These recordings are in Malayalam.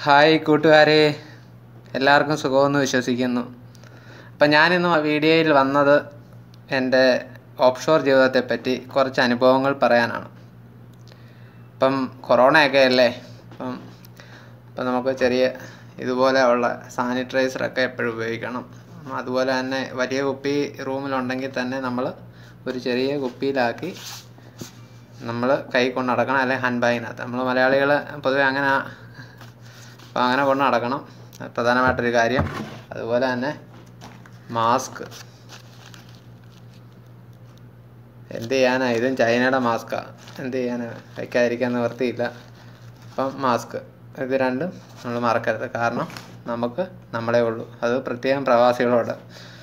ഹായ് കൂട്ടുകാരെ എല്ലാവർക്കും സുഖമെന്ന് വിശ്വസിക്കുന്നു അപ്പം ഞാനിന്ന് വീഡിയോയിൽ വന്നത് എൻ്റെ ഓഫ്ഷോർ ജീവിതത്തെപ്പറ്റി കുറച്ച് അനുഭവങ്ങൾ പറയാനാണ് ഇപ്പം കൊറോണയൊക്കെ അല്ലേ അപ്പം അപ്പം നമുക്ക് ചെറിയ ഇതുപോലെ ഉള്ള സാനിറ്റൈസറൊക്കെ എപ്പോഴും ഉപയോഗിക്കണം അതുപോലെ തന്നെ വലിയ കുപ്പി റൂമിലുണ്ടെങ്കിൽ തന്നെ നമ്മൾ ഒരു ചെറിയ കുപ്പിയിലാക്കി നമ്മൾ കൈ കൊണ്ട് നടക്കണം അല്ലെങ്കിൽ ഹാൻഡ് ബാഗിനകത്ത് നമ്മൾ മലയാളികൾ പൊതുവെ അങ്ങനെ അപ്പോൾ അങ്ങനെ കൊണ്ട് നടക്കണം അത് പ്രധാനമായിട്ടൊരു കാര്യം അതുപോലെ തന്നെ മാസ്ക് എന്ത് ചെയ്യാനാ ഇതും ചൈനയുടെ മാസ്കാണ് എന്ത് ചെയ്യാനാ വയ്ക്കാതിരിക്കാൻ നിവർത്തിയില്ല അപ്പം മാസ്ക് ഇത് രണ്ടും നമ്മൾ മറക്കരുത് കാരണം നമുക്ക് നമ്മളെ ഉള്ളൂ അത് പ്രത്യേകം പ്രവാസികളോട്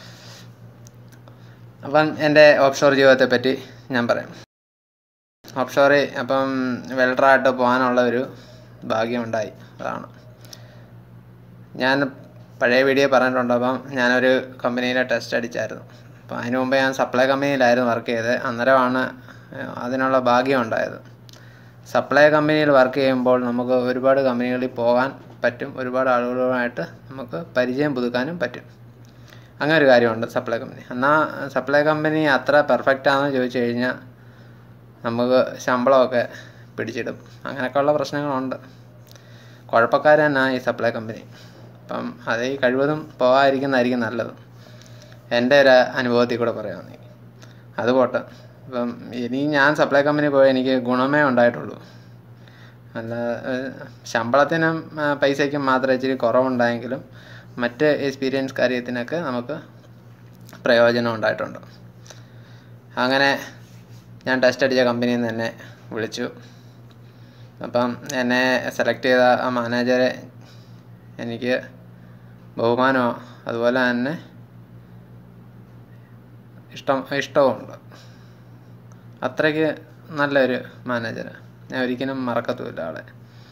അപ്പം എൻ്റെ ഓഫ്ഷോർ ജീവിതത്തെ പറ്റി ഞാൻ പറയാം ഓഫ്ഷോറിൽ അപ്പം വെൽഡറായിട്ട് പോകാനുള്ള ഒരു ഭാഗ്യമുണ്ടായി അതാണ് ഞാൻ പഴയ വീഡിയോ പറഞ്ഞിട്ടുണ്ട് അപ്പം ഞാനൊരു കമ്പനിയിലെ ടെസ്റ്റ് അടിച്ചായിരുന്നു അപ്പോൾ അതിന് മുമ്പ് ഞാൻ സപ്ലൈ കമ്പനിയിലായിരുന്നു വർക്ക് ചെയ്തത് അന്നേരമാണ് അതിനുള്ള ഭാഗ്യം ഉണ്ടായത് സപ്ലൈ കമ്പനിയിൽ വർക്ക് ചെയ്യുമ്പോൾ നമുക്ക് ഒരുപാട് കമ്പനികളിൽ പോകാൻ പറ്റും ഒരുപാട് ആളുകളുമായിട്ട് നമുക്ക് പരിചയം പുതുക്കാനും പറ്റും അങ്ങനെ ഒരു കാര്യമുണ്ട് സപ്ലൈ കമ്പനി എന്നാൽ സപ്ലൈ കമ്പനി അത്ര പെർഫെക്റ്റ് ആണെന്ന് ചോദിച്ചു കഴിഞ്ഞാൽ നമുക്ക് ശമ്പളമൊക്കെ പിടിച്ചിടും അങ്ങനെയൊക്കെയുള്ള പ്രശ്നങ്ങളുണ്ട് കുഴപ്പക്കാർ തന്നെ ഈ സപ്ലൈ കമ്പനി അപ്പം അത് ഈ കഴിവതും പോകാതിരിക്കുന്നതായിരിക്കും നല്ലത് എൻ്റെ ഒരു അനുഭവത്തിൽ കൂടെ പറയാമെന്ന് അത് പോട്ടെ ഇപ്പം ഇനി ഞാൻ സപ്ലൈ കമ്പനി പോയി എനിക്ക് ഗുണമേ ഉണ്ടായിട്ടുള്ളൂ അല്ല ശമ്പളത്തിനും പൈസയ്ക്കും മാത്രമേ ഇച്ചിരി കുറവുണ്ടായെങ്കിലും മറ്റ് എക്സ്പീരിയൻസ് കാര്യത്തിനൊക്കെ നമുക്ക് പ്രയോജനം ഉണ്ടായിട്ടുണ്ട് അങ്ങനെ ഞാൻ ടെസ്റ്റ് അടിച്ച കമ്പനിയിൽ നിന്ന് എന്നെ വിളിച്ചു അപ്പം എന്നെ സെലക്ട് ചെയ്ത ആ മാനേജറെ എനിക്ക് ബഹുമാനമോ അതുപോലെ തന്നെ ഇഷ്ടം ഇഷ്ടവുമുണ്ട് അത്രയ്ക്ക് നല്ലൊരു മാനേജറാണ് ഞാൻ ഒരിക്കലും മറക്കത്തുമില്ല ആളെ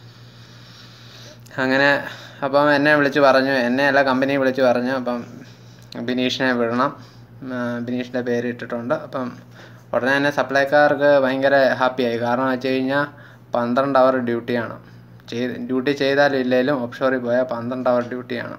അങ്ങനെ അപ്പം എന്നെ വിളിച്ച് പറഞ്ഞു എന്നെ അല്ല കമ്പനി വിളിച്ച് പറഞ്ഞു അപ്പം ബിനീഷിനെ വിടണം ബിനീഷിൻ്റെ പേര് ഇട്ടിട്ടുണ്ട് അപ്പം ഉടനെ തന്നെ സപ്ലൈക്കാർക്ക് ഭയങ്കര ഹാപ്പിയായി കാരണം വെച്ച് കഴിഞ്ഞാൽ പന്ത്രണ്ട് അവർ ഡ്യൂട്ടിയാണ് ചെയ്ത് ഡ്യൂട്ടി ചെയ്താലും ഇല്ലെങ്കിലും ഓപ്ഷോറിൽ പോയാൽ പന്ത്രണ്ട് അവർ ഡ്യൂട്ടിയാണ്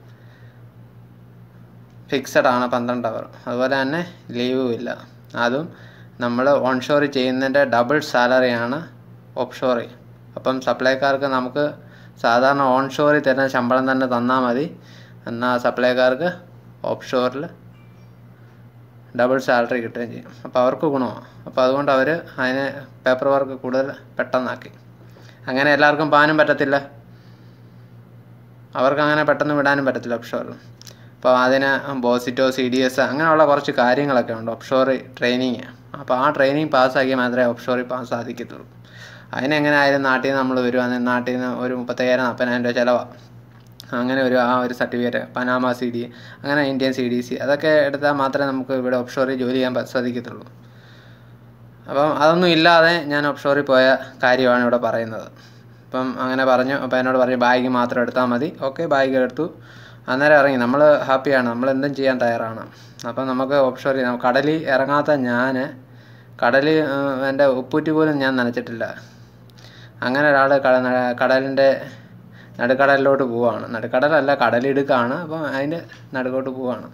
ഫിക്സഡ് ആണ് പന്ത്രണ്ട് അവർ അതുപോലെ തന്നെ ലീവും ഇല്ല അതും നമ്മൾ ഓൺഷോറിൽ ചെയ്യുന്നതിൻ്റെ ഡബിൾ സാലറിയാണ് ഓപ്ഷോറിൽ അപ്പം സപ്ലൈക്കാർക്ക് നമുക്ക് സാധാരണ ഓൺഷോറിൽ തരുന്ന ശമ്പളം തന്നെ തന്നാൽ മതി എന്നാൽ സപ്ലൈക്കാർക്ക് ഓപ്ഷോറിൽ ഡബിൾ സാലറി കിട്ടുകയും ചെയ്യും അപ്പോൾ അവർക്ക് ഗുണമാണ് അപ്പോൾ അതുകൊണ്ട് അവർ അതിന് പേപ്പർ വർക്ക് കൂടുതൽ പെട്ടെന്നാക്കി അങ്ങനെ എല്ലാവർക്കും പോകാനും പറ്റത്തില്ല അവർക്ക് അങ്ങനെ പെട്ടെന്ന് വിടാനും പറ്റത്തില്ല ഓപ്ഷോറിൽ അപ്പോൾ അതിന് ബോസിറ്റോ സി ഡി എസ് അങ്ങനെയുള്ള കുറച്ച് കാര്യങ്ങളൊക്കെ ഉണ്ട് ഓപ്ഷോറി ട്രെയിനിങ് അപ്പോൾ ആ ട്രെയിനിങ് പാസ്സാക്കിയാൽ മാത്രമേ ഓപ്ഷോറിൽ പാസ് സാധിക്കത്തുള്ളൂ അതിനെങ്ങനെ ആയാലും നാട്ടിൽ നിന്ന് നമ്മൾ വരുവാണെങ്കിൽ നാട്ടിൽ നിന്ന് ഒരു മുപ്പത്തയ്യായിരം നാൽപ്പതിനായിരം രൂപ ചിലവാണ് അങ്ങനെ ഒരു ആ ഒരു സർട്ടിഫിക്കറ്റ് പനാമ സി ഡി അങ്ങനെ ഇന്ത്യൻ സി ഡി സി അതൊക്കെ എടുത്താൽ മാത്രമേ നമുക്ക് ഇവിടെ ഓപ്ഷോറിൽ ജോലി ചെയ്യാൻ സാധിക്കത്തുള്ളൂ അപ്പം അതൊന്നും ഇല്ലാതെ ഞാൻ ഓപ്ഷോറിൽ പോയ കാര്യമാണ് ഇവിടെ പറയുന്നത് അപ്പം അങ്ങനെ പറഞ്ഞു അപ്പോൾ എന്നോട് പറഞ്ഞു ബാഗ് മാത്രം എടുത്താൽ മതി ഓക്കെ ബാഗ് എടുത്തു അന്നേരം ഇറങ്ങി നമ്മൾ ഹാപ്പിയാണ് നമ്മൾ എന്തും ചെയ്യാൻ തയ്യാറാണ് അപ്പം നമുക്ക് ഓപ്ഷോറിൽ കടലിൽ ഇറങ്ങാത്ത ഞാൻ കടലിൽ എൻ്റെ ഉപ്പൂറ്റി പോലും ഞാൻ നനച്ചിട്ടില്ല അങ്ങനെ ഒരാൾ കടലിൻ്റെ നടുക്കടലിലോട്ട് പോവാണ് നടുക്കടലല്ല കടലിടുക്കാണ് അപ്പം അതിൻ്റെ നടുക്കോട്ട് പോവാണ്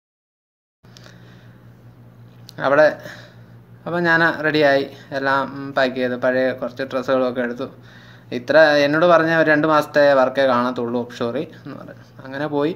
അവിടെ അപ്പം ഞാൻ റെഡിയായി എല്ലാം പാക്ക് ചെയ്ത് പഴയ കുറച്ച് ഡ്രസ്സുകളൊക്കെ എടുത്തു ഇത്ര എന്നോട് പറഞ്ഞ ഒരു രണ്ട് മാസത്തെ വർക്കേ കാണത്തുള്ളൂ ഓപ്ഷോറി എന്ന് പറഞ്ഞു അങ്ങനെ പോയി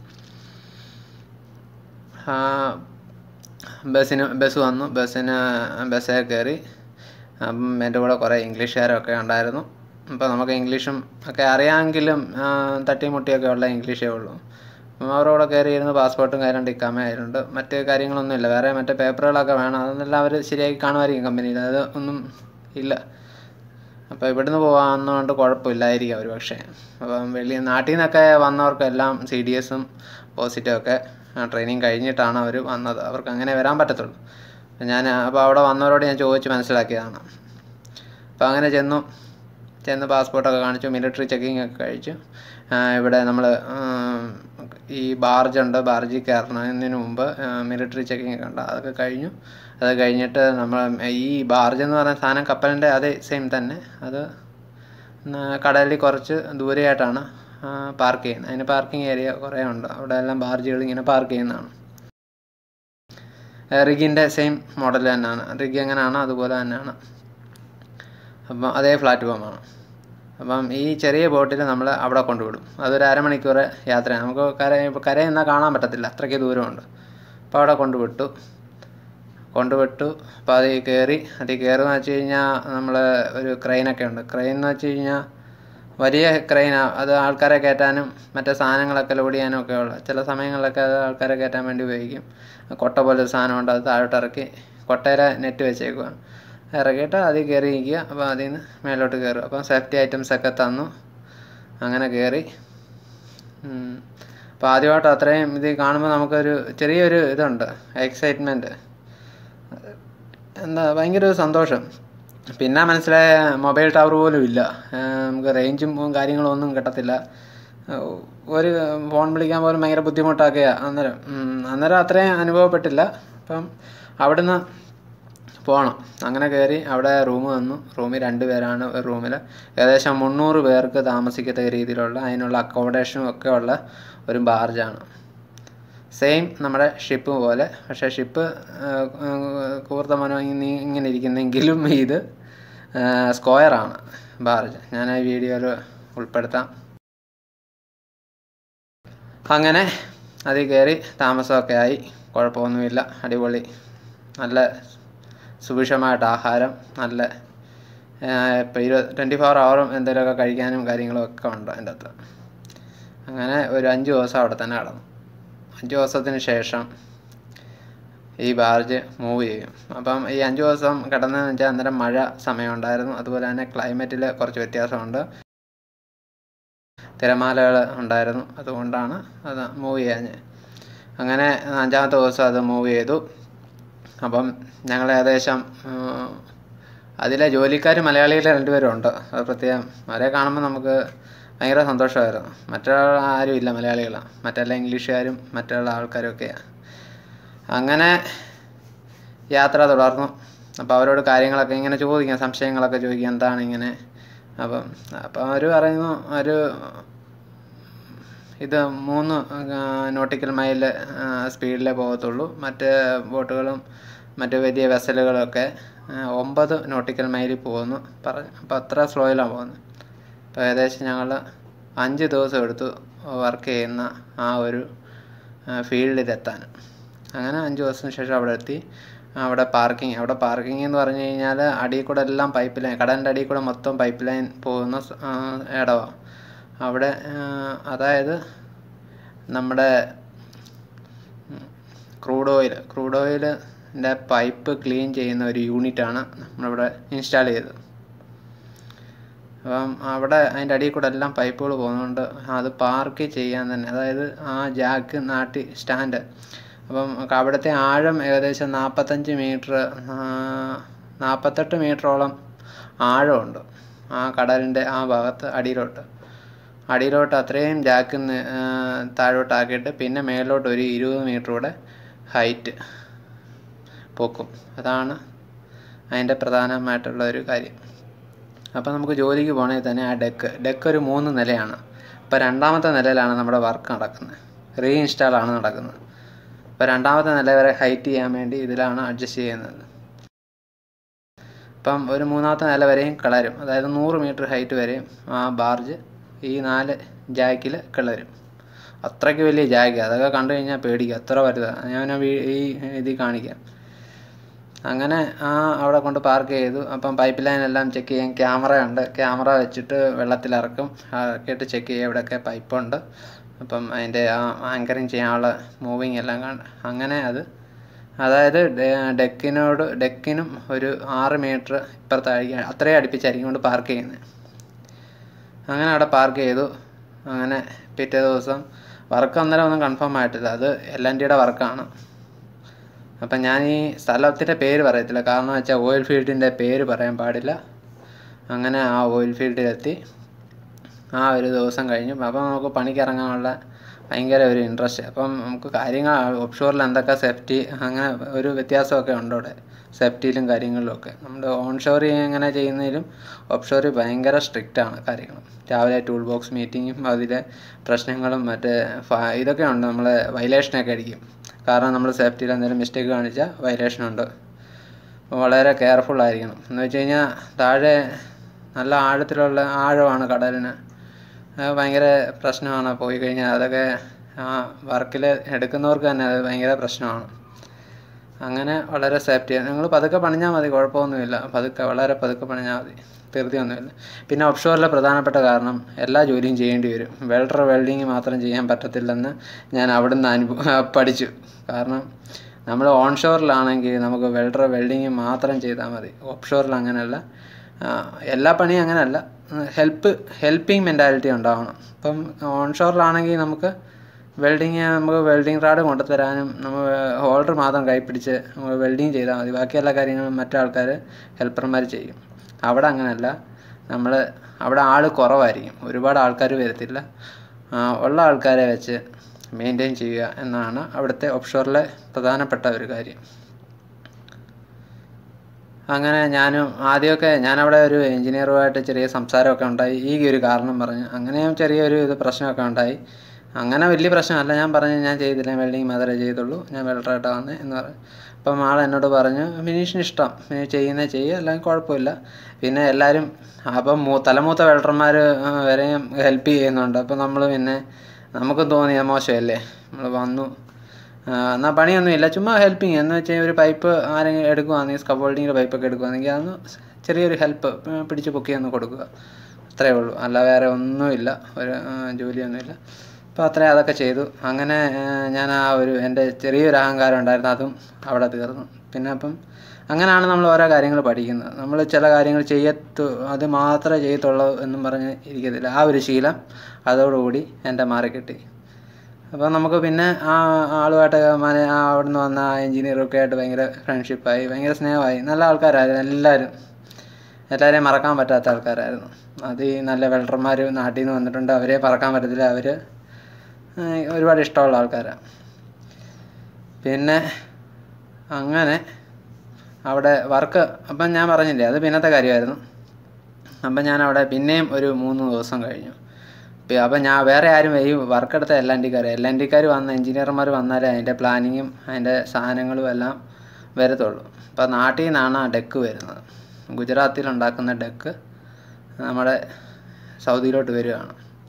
ബസ്സിന് ബസ് വന്നു ബസ്സിന് ബസ്സിൽ കയറി അപ്പം എൻ്റെ കൂടെ കുറേ ഇംഗ്ലീഷുകാരൊക്കെ ഉണ്ടായിരുന്നു അപ്പോൾ നമുക്ക് ഇംഗ്ലീഷും ഒക്കെ അറിയാമെങ്കിലും തട്ടിയും മുട്ടിയൊക്കെ ഉള്ള ഇംഗ്ലീഷേ ഉള്ളൂ അപ്പം അവരുടെ കൂടെ കയറി ഇരുന്ന് പാസ്പോർട്ടും കാര്യം ടിക്കാമേ ആയിട്ടുണ്ട് മറ്റ് കാര്യങ്ങളൊന്നുമില്ല വേറെ മറ്റേ പേപ്പറുകളൊക്കെ വേണം അതെല്ലാം അവർ ശരിയാക്കി കാണുമായിരിക്കും കമ്പനിയിൽ അത് ഒന്നും ഇല്ല അപ്പോൾ ഇവിടുന്ന് പോകാമെന്നുകൊണ്ട് കുഴപ്പമില്ലായിരിക്കും ഒരു പക്ഷേ അപ്പം വെളിയിൽ നാട്ടിൽ നിന്നൊക്കെ വന്നവർക്കെല്ലാം സി ഡി എസും പോസിറ്റും ഒക്കെ ട്രെയിനിങ് കഴിഞ്ഞിട്ടാണ് അവർ വന്നത് അവർക്ക് അങ്ങനെ വരാൻ പറ്റത്തുള്ളൂ ഞാൻ അപ്പോൾ അവിടെ വന്നവരോട് ഞാൻ ചോദിച്ച് മനസ്സിലാക്കിയതാണ് അപ്പോൾ അങ്ങനെ ചെന്നു ചെന്ന് പാസ്പോർട്ടൊക്കെ കാണിച്ചു മിലിറ്ററി ചെക്കിംഗ് ഒക്കെ കഴിച്ചു ഇവിടെ നമ്മൾ ഈ ബാർജുണ്ട് ബാർജിൽ കയറുന്നതിന് മുമ്പ് മിലിറ്ററി ചെക്കിംഗ് ഒക്കെ ഉണ്ട് അതൊക്കെ കഴിഞ്ഞു അത് കഴിഞ്ഞിട്ട് നമ്മൾ ഈ ബാർജ് എന്ന് പറയുന്ന സാധനം കപ്പലിൻ്റെ അതേ സെയിം തന്നെ അത് കടലിൽ കുറച്ച് ദൂരെയായിട്ടാണ് പാർക്ക് ചെയ്യുന്നത് അതിന് പാർക്കിംഗ് ഏരിയ കുറേ ഉണ്ട് അവിടെ എല്ലാം ബാർജുകൾ ഇങ്ങനെ പാർക്ക് ചെയ്യുന്നതാണ് റിഗിൻ്റെ സെയിം മോഡൽ തന്നെയാണ് റിഗ് എങ്ങനെയാണോ അതുപോലെ തന്നെയാണ് അപ്പം അതേ പ്ലാറ്റ്ഫോമാണ് അപ്പം ഈ ചെറിയ ബോട്ടിൽ നമ്മൾ അവിടെ കൊണ്ടുവിടും അതൊരു അരമണിക്കൂർ യാത്രയാണ് നമുക്ക് കര കരയിൽ നിന്നാൽ കാണാൻ പറ്റത്തില്ല അത്രയ്ക്ക് ദൂരമുണ്ട് അപ്പോൾ അവിടെ കൊണ്ടുവിട്ടു കൊണ്ടുവിട്ടു അപ്പോൾ അതിൽ കയറി അതിൽ കയറുമെന്ന് വെച്ച് കഴിഞ്ഞാൽ നമ്മൾ ഒരു ക്രെയിനൊക്കെ ഉണ്ട് ക്രെയിൻ എന്ന് വെച്ച് കഴിഞ്ഞാൽ വലിയ ക്രെയിനാണ് അത് ആൾക്കാരെ കയറ്റാനും മറ്റേ സാധനങ്ങളൊക്കെ ലോഡ് ചെയ്യാനും ഒക്കെ ഉള്ള ചില സമയങ്ങളിലൊക്കെ അത് ആൾക്കാരെ കയറ്റാൻ വേണ്ടി ഉപയോഗിക്കും കൊട്ട പോലെ ഒരു സാധനമുണ്ട് അത് താഴോട്ട് ഇറക്കി കൊട്ടയിലെ നെറ്റ് വെച്ചേക്കുക ഇറക്കിയിട്ട് അതിൽ കയറി നിൽക്കുക അപ്പോൾ അതിൽ നിന്ന് മേലോട്ട് കയറും അപ്പം സേഫ്റ്റി ഐറ്റംസ് ഒക്കെ തന്നു അങ്ങനെ കയറി അപ്പോൾ ആദ്യമായിട്ട് അത്രയും ഇത് കാണുമ്പോൾ നമുക്കൊരു ചെറിയൊരു ഇതുണ്ട് എക്സൈറ്റ്മെൻറ്റ് എന്താ ഭയങ്കര ഒരു സന്തോഷം പിന്നെ മനസ്സിലായ മൊബൈൽ ടവർ പോലും ഇല്ല നമുക്ക് റേഞ്ചും കാര്യങ്ങളും ഒന്നും കിട്ടത്തില്ല ഒരു ഫോൺ വിളിക്കാൻ പോലും ഭയങ്കര ബുദ്ധിമുട്ടൊക്കെയാണ് അന്നേരം അന്നേരം അത്രയും അനുഭവപ്പെട്ടില്ല അപ്പം അവിടുന്ന് പോകണം അങ്ങനെ കയറി അവിടെ റൂം വന്നു റൂമിൽ രണ്ട് പേരാണ് ഒരു റൂമിൽ ഏകദേശം മുന്നൂറ് പേർക്ക് താമസിക്കത്തക്ക രീതിയിലുള്ള അതിനുള്ള അക്കോമഡേഷനും ഒക്കെ ഉള്ള ഒരു ബാർജാണ് സെയിം നമ്മുടെ ഷിപ്പ് പോലെ പക്ഷേ ഷിപ്പ് കൂർത്തമനം ഇങ്ങനെ ഇരിക്കുന്നെങ്കിലും ഇത് സ്ക്വയറാണ് ബാർജ് ഞാൻ ഈ വീഡിയോയിൽ ഉൾപ്പെടുത്താം അങ്ങനെ അതിൽ കയറി താമസമൊക്കെ ആയി കുഴപ്പമൊന്നുമില്ല അടിപൊളി നല്ല സുഭിക്ഷമായിട്ട് ആഹാരം നല്ല ഇപ്പോൾ ഇരുപത് ട്വൻറ്റി ഫോർ അവറും എന്തെങ്കിലുമൊക്കെ കഴിക്കാനും കാര്യങ്ങളും ഒക്കെ ഉണ്ട് അതിൻ്റെ അകത്ത് അങ്ങനെ ഒരു അഞ്ച് ദിവസം അവിടെ തന്നെ കിടന്നു അഞ്ച് ദിവസത്തിന് ശേഷം ഈ ബാർജ് മൂവ് ചെയ്യും അപ്പം ഈ അഞ്ച് ദിവസം കിടന്നതെന്ന് വെച്ചാൽ അന്നേരം മഴ സമയമുണ്ടായിരുന്നു അതുപോലെ തന്നെ ക്ലൈമറ്റിൽ കുറച്ച് വ്യത്യാസമുണ്ട് തിരമാലകൾ ഉണ്ടായിരുന്നു അതുകൊണ്ടാണ് അത് മൂവ് ചെയ്യാൻ അങ്ങനെ അഞ്ചാമത്തെ ദിവസം അത് മൂവ് ചെയ്തു അപ്പം ഞങ്ങൾ ഏകദേശം അതിലെ ജോലിക്കാർ മലയാളികൾ രണ്ടുപേരും ഉണ്ട് അത് പ്രത്യേകം അവരെ കാണുമ്പോൾ നമുക്ക് ഭയങ്കര സന്തോഷമായിരുന്നു മറ്റുള്ള ആരും ഇല്ല മലയാളികൾ മറ്റെല്ലാ ഇംഗ്ലീഷുകാരും മറ്റുള്ള ആൾക്കാരും ഒക്കെയാണ് അങ്ങനെ യാത്ര തുടർന്നു അപ്പോൾ അവരോട് കാര്യങ്ങളൊക്കെ ഇങ്ങനെ ചോദിക്കാം സംശയങ്ങളൊക്കെ ചോദിക്കാം എന്താണ് ഇങ്ങനെ അപ്പം അപ്പം അവർ പറയുന്നു ഒരു ഇത് മൂന്ന് നോട്ടിക്കൽ മൈൽ സ്പീഡിലേ പോകത്തുള്ളൂ മറ്റ് ബോട്ടുകളും മറ്റ് വലിയ വെസലുകളൊക്കെ ഒമ്പത് നോട്ടിക്കൽ മൈലിൽ പോകുന്നു പറഞ്ഞു അപ്പോൾ അത്ര സ്ലോയിലാണ് പോകുന്നത് അപ്പോൾ ഏകദേശം ഞങ്ങൾ അഞ്ച് ദിവസം എടുത്തു വർക്ക് ചെയ്യുന്ന ആ ഒരു ഫീൽഡിലെത്താൻ അങ്ങനെ അഞ്ച് ദിവസത്തിന് ശേഷം അവിടെ എത്തി അവിടെ പാർക്കിംഗ് അവിടെ പാർക്കിംഗ് എന്ന് പറഞ്ഞു കഴിഞ്ഞാൽ അടിയിൽ കൂടെ എല്ലാം പൈപ്പ് ലൈൻ കടലിൻ്റെ അടിയിൽ കൂടെ മൊത്തം പൈപ്പ് ലൈൻ പോകുന്ന ഇടമാണ് അവിടെ അതായത് നമ്മുടെ ക്രൂഡ് ഓയിൽ ക്രൂഡ് ഓയിലിൻ്റെ പൈപ്പ് ക്ലീൻ ചെയ്യുന്ന ഒരു യൂണിറ്റാണ് നമ്മളിവിടെ ഇൻസ്റ്റാൾ ചെയ്തത് അപ്പം അവിടെ അതിൻ്റെ അടിയിൽ കൂടെ എല്ലാം പൈപ്പുകൾ പോകുന്നതുകൊണ്ട് അത് പാർക്ക് ചെയ്യാൻ തന്നെ അതായത് ആ ജാക്ക് നാട്ടി സ്റ്റാൻഡ് അപ്പം അവിടുത്തെ ആഴം ഏകദേശം നാൽപ്പത്തഞ്ച് മീറ്റർ നാൽപ്പത്തെട്ട് മീറ്ററോളം ആഴമുണ്ട് ആ കടലിൻ്റെ ആ ഭാഗത്ത് അടിയിലോട്ട് അടിയിലോട്ട് അത്രയും ജാക്കിൽ നിന്ന് താഴോട്ടാക്കിയിട്ട് പിന്നെ മേലോട്ട് ഒരു ഇരുപത് മീറ്റർ കൂടെ ഹൈറ്റ് പൊക്കും അതാണ് അതിൻ്റെ പ്രധാനമായിട്ടുള്ള ഒരു കാര്യം അപ്പോൾ നമുക്ക് ജോലിക്ക് പോകണമെങ്കിൽ തന്നെ ആ ഡെക്ക് ഡെക്ക് ഒരു മൂന്ന് നിലയാണ് അപ്പോൾ രണ്ടാമത്തെ നിലയിലാണ് നമ്മുടെ വർക്ക് നടക്കുന്നത് റീ ഇൻസ്റ്റാളാണ് നടക്കുന്നത് അപ്പോൾ രണ്ടാമത്തെ നില വരെ ഹൈറ്റ് ചെയ്യാൻ വേണ്ടി ഇതിലാണ് അഡ്ജസ്റ്റ് ചെയ്യുന്നത് അപ്പം ഒരു മൂന്നാമത്തെ നില വരെയും കിളരും അതായത് നൂറ് മീറ്റർ ഹൈറ്റ് വരെയും ആ ബാർജ് ഈ നാല് ജാക്കിൽ കിളരും അത്രയ്ക്ക് വലിയ ജാക്ക് അതൊക്കെ കണ്ടു കഴിഞ്ഞാൽ പേടിക്കുക അത്ര വലുതാണ് ഞാൻ ഈ ഇതിൽ കാണിക്കാം അങ്ങനെ ആ അവിടെ കൊണ്ട് പാർക്ക് ചെയ്തു അപ്പം പൈപ്പ് ലൈൻ എല്ലാം ചെക്ക് ചെയ്യാൻ ക്യാമറ ഉണ്ട് ക്യാമറ വെച്ചിട്ട് വെള്ളത്തിലിറക്കും ഇറക്കിയിട്ട് ചെക്ക് ചെയ്യുക ഇവിടെയൊക്കെ പൈപ്പുണ്ട് അപ്പം അതിൻ്റെ ആ ആങ്കറിങ് ചെയ്യാനുള്ള മൂവിങ് എല്ലാം കാണ അങ്ങനെ അത് അതായത് ഡെക്കിനോട് ഡെക്കിനും ഒരു ആറ് മീറ്റർ ഇപ്പുറത്തായിരിക്കും അത്രയും അടുപ്പിച്ചായിരിക്കും കൊണ്ട് പാർക്ക് ചെയ്യുന്നത് അങ്ങനെ അവിടെ പാർക്ക് ചെയ്തു അങ്ങനെ പിറ്റേ ദിവസം വർക്ക് അന്നേരം ഒന്നും കൺഫേം ആയിട്ടില്ല അത് എൽ എൻ ടിയുടെ വർക്കാണ് അപ്പം ഞാൻ ഈ സ്ഥലത്തിൻ്റെ പേര് പറയത്തില്ല കാരണം വെച്ചാൽ ഓയിൽ ഫീൽഡിൻ്റെ പേര് പറയാൻ പാടില്ല അങ്ങനെ ആ ഓയിൽ ഫീൽഡിലെത്തി ആ ഒരു ദിവസം കഴിഞ്ഞു അപ്പം നമുക്ക് പണിക്ക് ഇറങ്ങാനുള്ള ഭയങ്കര ഒരു ഇൻട്രസ്റ്റ് അപ്പം നമുക്ക് കാര്യങ്ങൾ ഓഫ് ഷോറിൽ എന്തൊക്കെ സേഫ്റ്റി അങ്ങനെ ഒരു വ്യത്യാസമൊക്കെ ഉണ്ട് അവിടെ സേഫ്റ്റിയിലും കാര്യങ്ങളിലും ഒക്കെ നമ്മൾ ഓൺ ഷോർ എങ്ങനെ ചെയ്യുന്നതിലും ഓഫ് ഷോർ ഭയങ്കര സ്ട്രിക്റ്റ് ആണ് കാര്യങ്ങൾ രാവിലെ ടൂൾ ബോക്സ് മീറ്റിങ്ങും അതിലെ പ്രശ്നങ്ങളും മറ്റേ ഫ- ഇതൊക്കെ ഉണ്ട് നമ്മളെ വയലേഷനൊക്കെ അടിക്കും കാരണം നമ്മൾ സേഫ്റ്റിയിൽ എന്തെങ്കിലും മിസ്റ്റേക്ക് കാണിച്ചാൽ വയലേഷൻ ഉണ്ട് അപ്പോൾ വളരെ കെയർഫുൾ ആയിരിക്കണം എന്ന് വെച്ച് കഴിഞ്ഞാൽ താഴെ നല്ല ആഴത്തിലുള്ള ആഴമാണ് കടലിന് അത് ഭയങ്കര പ്രശ്നമാണ് പോയി കഴിഞ്ഞാൽ അതൊക്കെ ആ വർക്കിൽ എടുക്കുന്നവർക്ക് തന്നെ അത് ഭയങ്കര പ്രശ്നമാണ് അങ്ങനെ വളരെ സേഫ്റ്റിയാണ് നിങ്ങൾ പതുക്കെ പണിഞ്ഞാൽ മതി കുഴപ്പമൊന്നുമില്ല പതുക്കെ വളരെ പതുക്കെ പണിഞ്ഞാൽ മതി ധൃതിയൊന്നുമില്ല പിന്നെ ഓപ്ഷോറിലെ പ്രധാനപ്പെട്ട കാരണം എല്ലാ ജോലിയും ചെയ്യേണ്ടി വരും വെൽഡർ വെൽഡിങ് മാത്രം ചെയ്യാൻ പറ്റത്തില്ലെന്ന് ഞാൻ അവിടുന്ന് അനുഭവ പഠിച്ചു കാരണം നമ്മൾ ഓൺ ഷോറിലാണെങ്കിൽ നമുക്ക് വെൽഡർ വെൽഡിങ് മാത്രം ചെയ്താൽ മതി ഓഫ് ഷോറിൽ അങ്ങനെയല്ല ആ, എല്ലാ പണിയും അങ്ങനെയല്ല ഹെൽപ്പ് ഹെൽപ്പിംഗ് മെൻറ്റാലിറ്റി ഉണ്ടാവണം ഇപ്പം ഓൺ ഷോറിലാണെങ്കിൽ നമുക്ക് വെൽഡിങ് നമുക്ക് വെൽഡിങ് റാഡ് കൊണ്ടുതരാനും നമ്മൾ ഹോൾഡർ മാത്രം കൈ പിടിച്ച് നമ്മൾ വെൽഡിങ് ചെയ്താൽ മതി ബാക്കി എല്ലാ കാര്യങ്ങളും മറ്റു ആൾക്കാർ ഹെൽപ്പർമാർ ചെയ്യും അവിടെ അങ്ങനെയല്ല നമ്മൾ അവിടെ ആൾ കുറവായിരിക്കും ഒരുപാട് ആൾക്കാർ വരത്തില്ല ആ, ഉള്ള ആൾക്കാരെ വെച്ച് മെയിൻറ്റെയിൻ ചെയ്യുക എന്നാണ് അവിടുത്തെ ഓപ്ഷോറിലെ പ്രധാനപ്പെട്ട ഒരു കാര്യം അങ്ങനെ ഞാനും ആദ്യമൊക്കെ ഞാനവിടെ ഒരു എഞ്ചിനീയറുമായിട്ട് ചെറിയ സംസാരമൊക്കെ ഉണ്ടായി ഈ ഒരു കാരണം പറഞ്ഞ് അങ്ങനെയും ചെറിയൊരു ഇത് പ്രശ്നമൊക്കെ ഉണ്ടായി അങ്ങനെ വലിയ പ്രശ്നമല്ല ഞാൻ പറഞ്ഞു ഞാൻ ചെയ്തില്ല വെൽഡിങ് മാത്രമേ ചെയ്തുള്ളൂ ഞാൻ വെൽഡറായിട്ടാണ് വന്നത് എന്ന് പറഞ്ഞു അപ്പം ആൾ എന്നോട് പറഞ്ഞു ഫിനിഷിന് ഇഷ്ടം ഫിനിഷ് ചെയ്യുന്നത് ചെയ്യുക അല്ലെങ്കിൽ കുഴപ്പമില്ല പിന്നെ എല്ലാവരും അപ്പം മൂ തലമൂത്ത വെൽഡർമാർ വരെയും ഹെൽപ്പ് ചെയ്യുന്നുണ്ട് അപ്പം നമ്മൾ പിന്നെ നമുക്കും തോന്നി അത് മോശമല്ലേ നമ്മൾ വന്നു ആ, എന്നാൽ പണിയൊന്നുമില്ല ചുമ്മാ ഹെൽപ്പിങ് എന്ന് വെച്ചാൽ ഒരു പൈപ്പ് ആരെങ്കിലും എടുക്കുവാണെങ്കിൽ സ്കഫോൾഡിങ്ങിൻ്റെ പൈപ്പൊക്കെ എടുക്കുവാണെങ്കിൽ അതൊന്ന് ചെറിയൊരു ഹെൽപ്പ് പിടിച്ച് പൊക്കി ഒന്ന് കൊടുക്കുക അത്രയേ ഉള്ളൂ അല്ല വേറെ ഒന്നുമില്ല ഒരു ആ, ജോലിയൊന്നുമില്ല അപ്പോൾ അത്രയും അതൊക്കെ ചെയ്തു അങ്ങനെ ആ, ഞാൻ ആ ഒരു എൻ്റെ ചെറിയൊരു അഹങ്കാരം ഉണ്ടായിരുന്നു അതും അവിടെ തീർന്നു പിന്നെ അപ്പം അങ്ങനെയാണ് നമ്മൾ ഓരോ കാര്യങ്ങൾ പഠിക്കുന്നത് നമ്മൾ ചില കാര്യങ്ങൾ ചെയ്യത്തു അത് മാത്രമേ ചെയ്യത്തുള്ളൂ എന്നും പറഞ്ഞ് ഇരിക്കത്തില്ല ആ ഒരു ശീലം അതോടുകൂടി എൻ്റെ മാറിക്കിട്ടി അപ്പോൾ നമുക്ക് പിന്നെ ആ ആളുമായിട്ട് മന ആ അവിടുന്ന് വന്ന ആ എഞ്ചിനീയറൊക്കെ ആയിട്ട് ഭയങ്കര ഫ്രണ്ട്ഷിപ്പായി ഭയങ്കര സ്നേഹമായി നല്ല ആൾക്കാരായിരുന്നു എല്ലാവരും എല്ലാവരെയും മറക്കാൻ പറ്റാത്ത ആൾക്കാരായിരുന്നു അത് ഈ നല്ല വെൽഡർമാർ നാട്ടിൽ നിന്ന് വന്നിട്ടുണ്ട് അവരെ പറക്കാൻ പറ്റത്തില്ല അവർ ഒരുപാട് ഇഷ്ടമുള്ള ആൾക്കാരാണ് പിന്നെ അങ്ങനെ അവിടെ വർക്ക് അപ്പം ഞാൻ പറഞ്ഞില്ലേ അത് പിന്നത്തെ കാര്യമായിരുന്നു അപ്പം ഞാൻ അവിടെ പിന്നെയും ഒരു മൂന്ന് ദിവസം കഴിഞ്ഞു പി- അപ്പം ഞാൻ വേറെ ആരും ഈ വർക്ക് എടുത്ത എൽ എൻ ഡിക്കാർ എൽ എൻ ഡിക്കാർ വന്ന എഞ്ചിനീയർമാർ വന്നാലേ അതിൻ്റെ പ്ലാനിങ്ങും അതിൻ്റെ സാധനങ്ങളും എല്ലാം വരത്തുള്ളൂ അപ്പം നാട്ടിൽ നിന്നാണ് ആ ഡെക്ക് വരുന്നത് ഗുജറാത്തിൽ ഉണ്ടാക്കുന്ന ഡെക്ക് നമ്മുടെ സൗദിയിലോട്ട് വരികയാണ്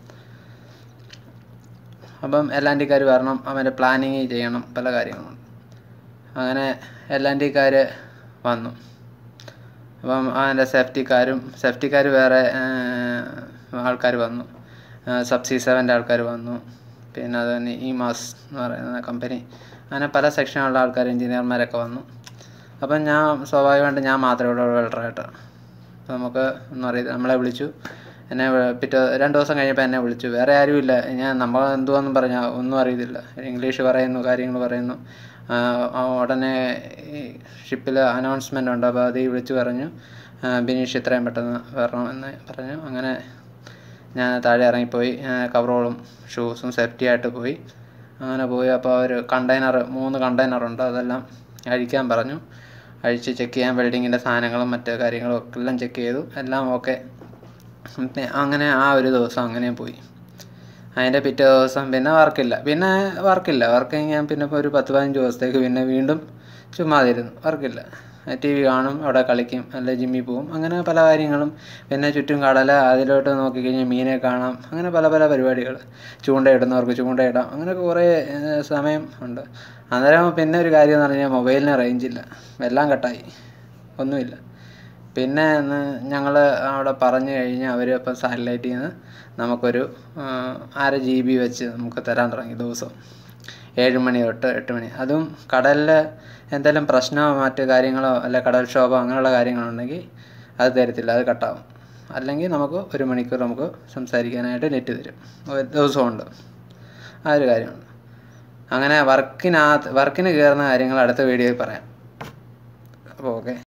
അപ്പം എൽ എൻ ഡിക്കാർ വരണം അവൻ്റെ പ്ലാനിങ് ചെയ്യണം പല കാര്യങ്ങളുണ്ട് അങ്ങനെ എൽ എൻ ഡിക്കാർ വന്നു അപ്പം അതിൻ്റെ സേഫ്റ്റിക്കാരും സേഫ്റ്റിക്കാർ വേറെ ആൾക്കാർ വന്നു സബ്സി സെവൻ്റെ ആൾക്കാർ വന്നു പിന്നെ അത് തന്നെ ഈ മാസ് എന്ന് പറയുന്ന കമ്പനി അങ്ങനെ പല സെക്ഷനുള്ള ആൾക്കാർ എഞ്ചിനീയർമാരൊക്കെ വന്നു അപ്പം ഞാൻ സ്വാഭാവികമായിട്ട് ഞാൻ മാത്രമേ ഉള്ളൂ വെൽഡറായിട്ട് അപ്പം നമുക്ക് ഒന്നും അറിയില്ല നമ്മളെ വിളിച്ചു എന്നെ വി- പിറ്റേ രണ്ട് ദിവസം കഴിഞ്ഞപ്പോൾ എന്നെ വിളിച്ചു വേറെ ആരുമില്ല ഞാൻ നമ്മൾ എന്തുവാന്നും പറഞ്ഞാൽ ഒന്നും അറിയത്തില്ല ഇംഗ്ലീഷ് പറയുന്നു കാര്യങ്ങൾ പറയുന്നു ആ, ആ ഉടനെ ഈ ഷിപ്പിൽ അനൗൺസ്മെൻ്റ് ഉണ്ട് അപ്പോൾ അത് വിളിച്ച് പറഞ്ഞു ആ, ബിനീഷ് ഇത്രയും പെട്ടെന്ന് വരണമെന്ന് പറഞ്ഞു അങ്ങനെ ഞാൻ താഴെ ഇറങ്ങിപ്പോയി കവറോളും ഷൂസും സേഫ്റ്റി ആയിട്ട് പോയി അങ്ങനെ പോയി അപ്പോൾ ഒരു കണ്ടെയ്നർ മൂന്ന് കണ്ടെയ്നറുണ്ട് അതെല്ലാം അഴിക്കാൻ പറഞ്ഞു അഴിച്ച് ചെക്ക് ചെയ്യാൻ വെൽഡിങ്ങിൻ്റെ സാധനങ്ങളും മറ്റു കാര്യങ്ങളും ഒക്കെ എല്ലാം ചെക്ക് ചെയ്തു എല്ലാം ഓക്കെ അങ്ങനെ ആ ഒരു ദിവസം അങ്ങനെ പോയി അതിൻ്റെ പിറ്റേ ദിവസം പിന്നെ വർക്കില്ല പിന്നെ വർക്കില്ല വർക്ക് ഞാൻ പിന്നെ ഇപ്പോൾ ഒരു പത്ത് പതിനഞ്ച് ദിവസത്തേക്ക് പിന്നെ വീണ്ടും ചുമ്മാതിരുന്നു വർക്കില്ല ടി വി കാണും അവിടെ കളിക്കും അല്ലെ ജിമ്മിൽ പോവും അങ്ങനെ പല കാര്യങ്ങളും പിന്നെ ചുറ്റും കടല അതിലോട്ട് നോക്കിക്കഴിഞ്ഞാൽ മീനെ കാണാം അങ്ങനെ പല പല പരിപാടികൾ ചൂണ്ടയിടുന്നവർക്ക് ചൂണ്ടയിടാം അങ്ങനെ കുറേ ഏഹ്, സമയം ഉണ്ട് അന്നേരം പിന്നെ ഒരു കാര്യം എന്ന് പറഞ്ഞാൽ മൊബൈലിന് റേഞ്ചില്ല എല്ലാം കട്ടായി ഒന്നുമില്ല പിന്നെ ഞങ്ങൾ അവിടെ പറഞ്ഞു കഴിഞ്ഞ് അവർ ഇപ്പം സാറ്റലൈറ്റിൽ നിന്ന് നമുക്കൊരു ആ, അര ജി ബി വെച്ച് നമുക്ക് തരാൻ തുടങ്ങി ദിവസം ഏഴ് മണി തൊട്ട് എട്ട് മണി അതും കടലിൽ എന്തെങ്കിലും പ്രശ്നമോ മറ്റു കാര്യങ്ങളോ അല്ലെ കടൽക്ഷോഭമോ അങ്ങനെയുള്ള കാര്യങ്ങളുണ്ടെങ്കിൽ അത് തരത്തില്ല അത് കട്ടാവും അല്ലെങ്കിൽ നമുക്ക് ഒരു മണിക്കൂർ നമുക്ക് സംസാരിക്കാനായിട്ട് നെറ്റ് തരും ഒരു ദിവസമുണ്ട് ആ ഒരു കാര്യമുണ്ട് അങ്ങനെ വർക്കിനകത്ത് വർക്കിന് കയറുന്ന കാര്യങ്ങൾ അടുത്ത വീഡിയോയിൽ പറയാം അപ്പോൾ ഓക്കെ